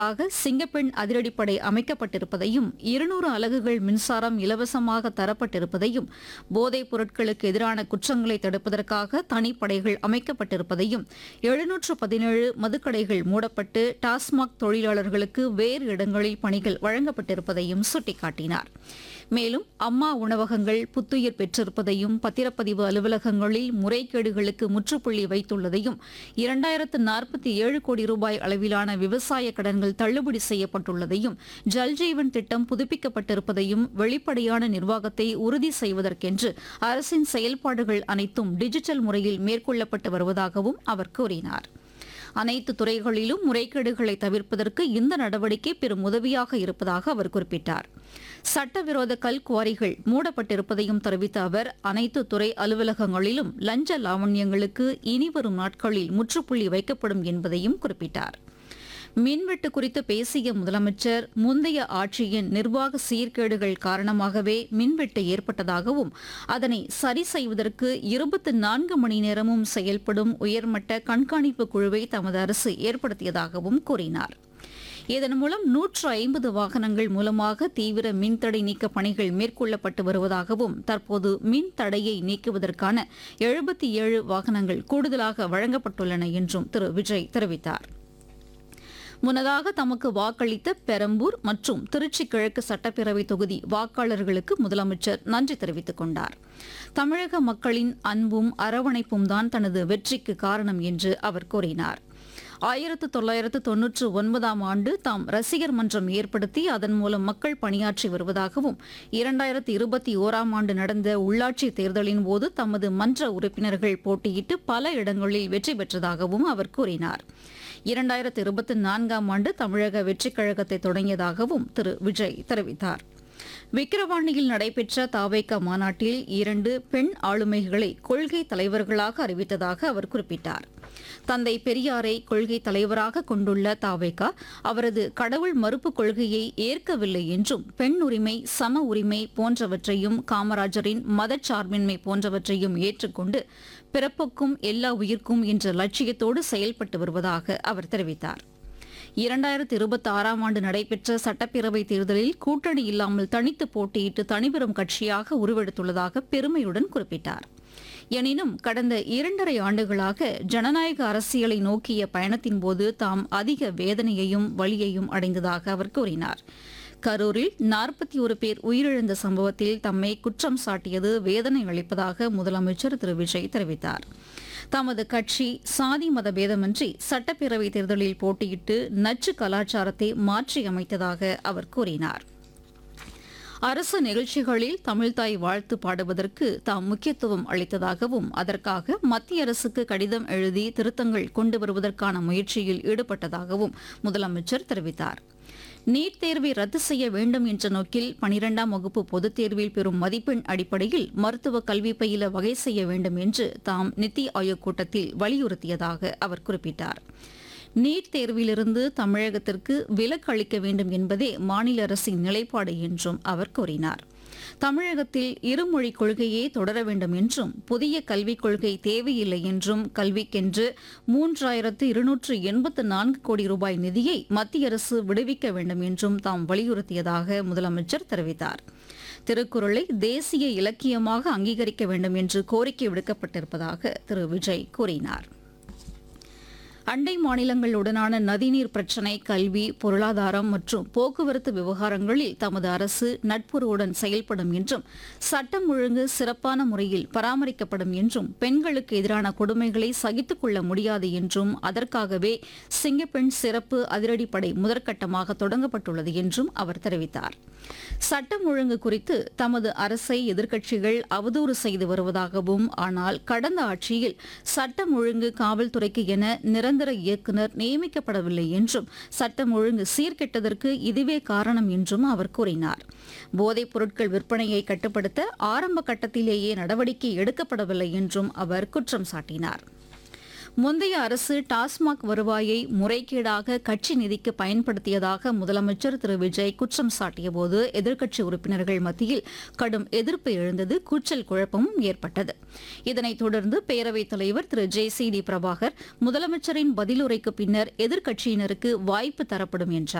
ஆக சிங்கப்பெண் அதிரடிப்படை அமைக்கப்பட்டிருப்பதையும் இருநூறு அலகுகள் மின்சாரம் இலவசமாக தரப்பட்டிருப்பதையும் போதைப் பொருட்களுக்கு எதிரான குற்றங்களை தடுப்பதற்காக தனிப்படைகள் அமைக்கப்பட்டிருப்பதையும் எழுநூற்று பதினேழு மதுக்கடைகள் மூடப்பட்டு டாஸ்மாக் தொழிலாளர்களுக்கு வேறு இடங்களில் பணிகள் வழங்கப்பட்டிருப்பதையும் சுட்டிக்காட்டினார் மேலும் அம்மா உணவகங்கள் புத்துயிர் பெற்றிருப்பதையும் பத்திரப்பதிவு அலுவலகங்களில் முறைகேடுகளுக்கு முற்றுப்புள்ளி வைத்துள்ளதையும் இரண்டாயிரத்து நாற்பத்தி ஏழு கோடி ரூபாய் அளவிலான விவசாய கடன்கள் தள்ளுபடி செய்யப்பட்டுள்ளதையும் ஜல்ஜீவன் திட்டம் புதுப்பிக்கப்பட்டிருப்பதையும் வெளிப்படையான நிர்வாகத்தை உறுதி செய்வதற்கென்று அரசின் செயல்பாடுகள் அனைத்தும் டிஜிட்டல் முறையில் மேற்கொள்ளப்பட்டு வருவதாகவும் அவர் கூறினார் அனைத்து துறைகளிலும் முறைகேடுகளை தவிர்ப்பதற்கு இந்த நடவடிக்கை பெரும் உதவியாக இருப்பதாக அவர் குறிப்பிட்டார் சட்டவிரோத கல் குவாரிகள் மூடப்பட்டிருப்பதையும் தெரிவித்த அவர் அனைத்து துறை அலுவலகங்களிலும் லஞ்ச லாவண்யங்களுக்கு இனிவரும் நாட்களில் முற்றுப்புள்ளி வைக்கப்படும் என்பதையும் குறிப்பிட்டார் மின்வெட்டு குறித்து பேசிய முதலமைச்சர் முந்தைய ஆட்சியின் நிர்வாக சீர்கேடுகள் காரணமாகவே மின்வெட்டு ஏற்பட்டதாகவும் அதனை சரி செய்வதற்கு இருபத்தி நான்கு மணி நேரமும் செயல்படும் உயர்மட்ட கண்காணிப்பு குழுவை தமது அரசு ஏற்படுத்தியதாகவும் கூறினார் இதன் மூலம் நூற்று ஐம்பது வாகனங்கள் மூலமாக தீவிர மின்தடை நீக்க பணிகள் மேற்கொள்ளப்பட்டு வருவதாகவும் தற்போது மின் தடையை நீக்குவதற்கான எழுபத்தி ஏழு வாகனங்கள் கூடுதலாக வழங்கப்பட்டுள்ளன என்றும் திரு விஜய் தெரிவித்தார் முன்னதாக தமக்கு வாக்களித்த பெரம்பூர் மற்றும் திருச்சி கிழக்கு சட்டப்பேரவை தொகுதி வாக்காளர்களுக்கு முதலமைச்சர் நன்றி தெரிவித்துக் கொண்டார் தமிழக மக்களின் அன்பும் அரவணைப்பும் தான் தனது வெற்றிக்கு காரணம் என்று அவர் கூறினார் ஆயிரத்து தொள்ளாயிரத்து தொன்னூற்று ஒன்பதாம் ஆண்டு தாம் ரசிகர் மன்றம் ஏற்படுத்தி அதன் மூலம் மக்கள் பணியாற்றி வருவதாகவும் இரண்டாயிரத்து இருபத்தி ஓராம் ஆண்டு நடந்த உள்ளாட்சி தேர்தலின் போது தமது மன்ற உறுப்பினர்கள் போட்டியிட்டு பல இடங்களில் வெற்றி பெற்றதாகவும் அவர் கூறினார் இரண்டாயிரத்து இருபத்தி நான்காம் ஆண்டு தமிழக வெற்றிக் கழகத்தை தொடங்கியதாகவும் திரு விஜய் தெரிவித்தார் விக்கிரவாண்டியில் நடைபெற்ற தாவேக மாநாட்டில் இரண்டு பெண் ஆளுமைகளை கொள்கை தலைவர்களாக அறிவித்ததாக அவர் குறிப்பிட்டார் தந்தை பெரியாரை கொள்கை தலைவராக கொண்டுள்ள தாவேகா அவரது கடவுள் மறுப்பு கொள்கையை ஏற்கவில்லை என்றும் பெண் உரிமை சம உரிமை போன்றவற்றையும் காமராஜரின் மதச்சார்பின்மை போன்றவற்றையும் ஏற்றுக்கொண்டு பிறப்புக்கும் எல்லா உயிர்க்கும் என்ற லட்சியத்தோடு செயல்பட்டு வருவதாக அவர் தெரிவித்தார் இரண்டாயிரத்தி இருபத்தி ஆறாம் ஆண்டு நடைபெற்ற சட்டப்பேரவைத் தேர்தலில் கூட்டணி இல்லாமல் தனித்து போட்டியிட்டு தனிபெரும் கட்சியாக உருவெடுத்துள்ளதாக பெருமையுடன் குறிப்பிட்டார் எனினும் கடந்த இரண்டரை ஆண்டுகளாக ஜனநாயக அரசியலை நோக்கிய பயணத்தின்போது தாம் அதிக வேதனையையும் வலியையும் அடைந்ததாக அவர் கூறினார் கரூரில் நாற்பத்தி ஒரு பேர் உயிரிழந்த சம்பவத்தில் தம்மை குற்றம் சாட்டியது வேதனை அளிப்பதாக முதலமைச்சர் திரு விஜய் தெரிவித்தார் தமது கட்சி சாதி மத பேதமின்றி சட்டப்பேரவைத் தேர்தலில் போட்டியிட்டு நச்சு கலாச்சாரத்தை மாற்றியமைத்ததாக அவர் கூறினார் அரசு நிகழ்ச்சிகளில் தமிழ்தாய் வாழ்த்து பாடுவதற்கு தாம் முக்கியத்துவம் அளித்ததாகவும் அதற்காக மத்திய அரசுக்கு கடிதம் எழுதி திருத்தங்கள் கொண்டு வருவதற்கான முயற்சியில் ஈடுபட்டதாகவும் முதலமைச்சர் தெரிவித்தார் நீட் தேர்வை ரத்து செய்ய வேண்டும் என்ற நோக்கில் பனிரெண்டாம் வகுப்பு பொதுத் தேர்வில் பெறும் மதிப்பெண் அடிப்படையில் மருத்துவ கல்வி பயில வகை செய்ய வேண்டும் என்று தாம் நித்தி ஆயோக் கூட்டத்தில் வலியுறுத்தியதாக அவர் குறிப்பிட்டார் நீட் தேர்விலிருந்து தமிழகத்திற்கு விலக்கு அளிக்க வேண்டும் என்பதே மாநில அரசின் நிலைப்பாடு என்றும் அவர் கூறினார் தமிழகத்தில் இருமொழி கொள்கையே தொடர வேண்டும் என்றும் புதிய கல்விக் கொள்கை தேவையில்லை என்றும் கல்விக்கென்று மூன்றாயிரத்து இருநூற்று எண்பத்து நான்கு கோடி ரூபாய் நிதியை மத்திய அரசு விடுவிக்க வேண்டும் என்றும் தாம் வலியுறுத்தியதாக முதலமைச்சர் தெரிவித்தார் திருக்குறளை தேசிய இலக்கியமாக அங்கீகரிக்க வேண்டும் என்று கோரிக்கை விடுக்கப்பட்டிருப்பதாக திரு விஜய் கூறினார் அண்டை மாநிலங்களுடனான நதிநீர் பிரச்சினை கல்வி பொருளாதாரம் மற்றும் போக்குவரத்து விவகாரங்களில் தமது அரசு நட்புறவுடன் செயல்படும் என்றும் சட்டம் ஒழுங்கு சிறப்பான முறையில் பராமரிக்கப்படும் என்றும் பெண்களுக்கு எதிரான கொடுமைகளை சகித்துக் கொள்ள முடியாது என்றும் அதற்காகவே சிங்கப்பெண் சிறப்பு அதிரடிப்படை முதற்கட்டமாக தொடங்கப்பட்டுள்ளது என்றும் அவர் தெரிவித்தார் சட்டம் ஒழுங்கு குறித்து தமது அரசை எதிர்க்கட்சிகள் அவதூறு செய்து வருவதாகவும் ஆனால் கடந்த ஆட்சியில் சட்டம் ஒழுங்கு காவல்துறைக்கு என நிரந்தர இயக்குநர் நியமிக்கப்படவில்லை என்றும் சட்டம் ஒழுங்கு சீர்கெட்டதற்கு இதுவே காரணம் என்றும் அவர் கூறினார் போதைப் பொருட்கள் விற்பனையை கட்டுப்படுத்த ஆரம்ப கட்டத்திலேயே நடவடிக்கை எடுக்கப்படவில்லை என்றும் அவர் குற்றம் சாட்டினார் முந்தைய அரசு டாஸ்மாக் வருவாயை முறைகேடாக கட்சி நிதிக்கு பயன்படுத்தியதாக முதலமைச்சர் திரு விஜய் குற்றம் சாட்டியபோது எதிர்க்கட்சி உறுப்பினர்கள் மத்தியில் கடும் எதிர்ப்பு எழுந்தது கூச்சல் குழப்பமும் ஏற்பட்டது இதனைத் தொடர்ந்து பேரவைத் தலைவர் Thiru J C D Prabhakar முதலமைச்சரின் பதிலுரைக்கு பின்னர் எதிர்க்கட்சியினருக்கு வாய்ப்பு தரப்படும் என்றார்